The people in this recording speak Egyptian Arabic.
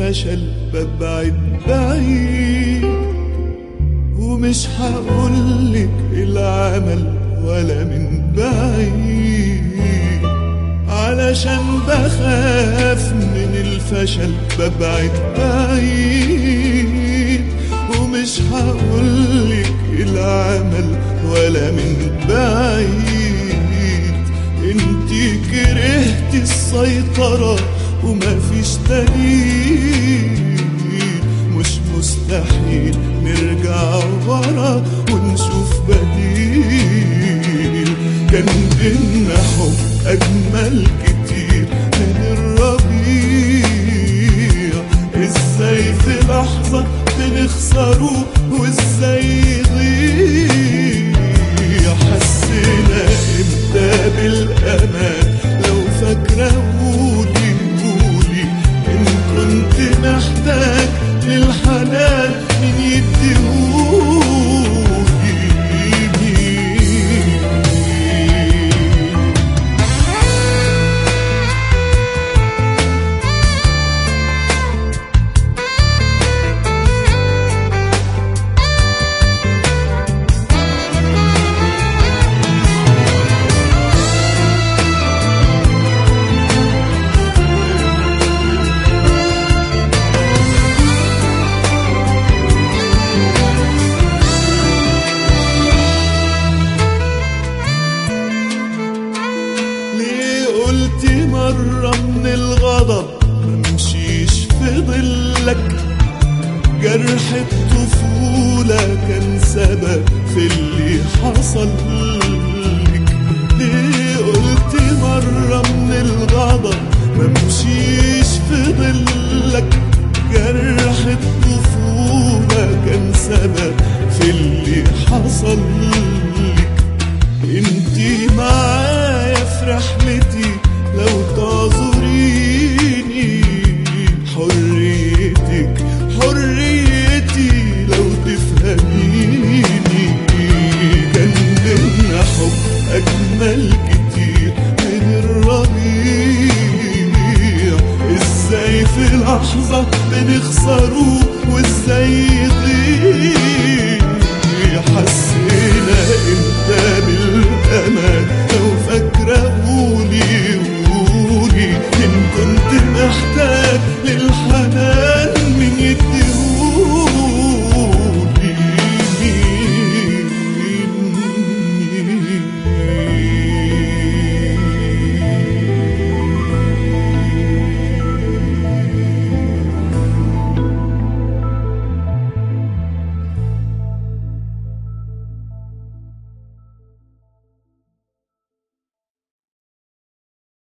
الفشل ببعد بعيد ومش هقولك العمل ولا من بعيد علشان بخاف من الفشل ببعد بعيد ومش هقولك العمل ولا من بعيد انتي كرهتي السيطرة ومفيش دليل مش مستحيل نرجع ورا ونشوف بديل كان بينا حب أجمل كتير من الربيع ازاي في لحظة بنخسره وازاي يضيع حسينا امتى بالامان لو فاكرة قولي قولي ان كنت محتاج للحنان من يديهولي مين ليه قلت مرة من الغضب ممشيش في ظلك جرح الطفولة كان سبب في اللي حصل لك ليه قلت مرة من الغضب ممشيش في ظلك جرح الطفولة كان سبب في اللي حصل لك انتي معايا في رحلتي لو تعذريني حريتك حريتي لو تفهميني كان بينا حب أجمل كتير من الربيع ازاي في لحظة بنخسره وازاي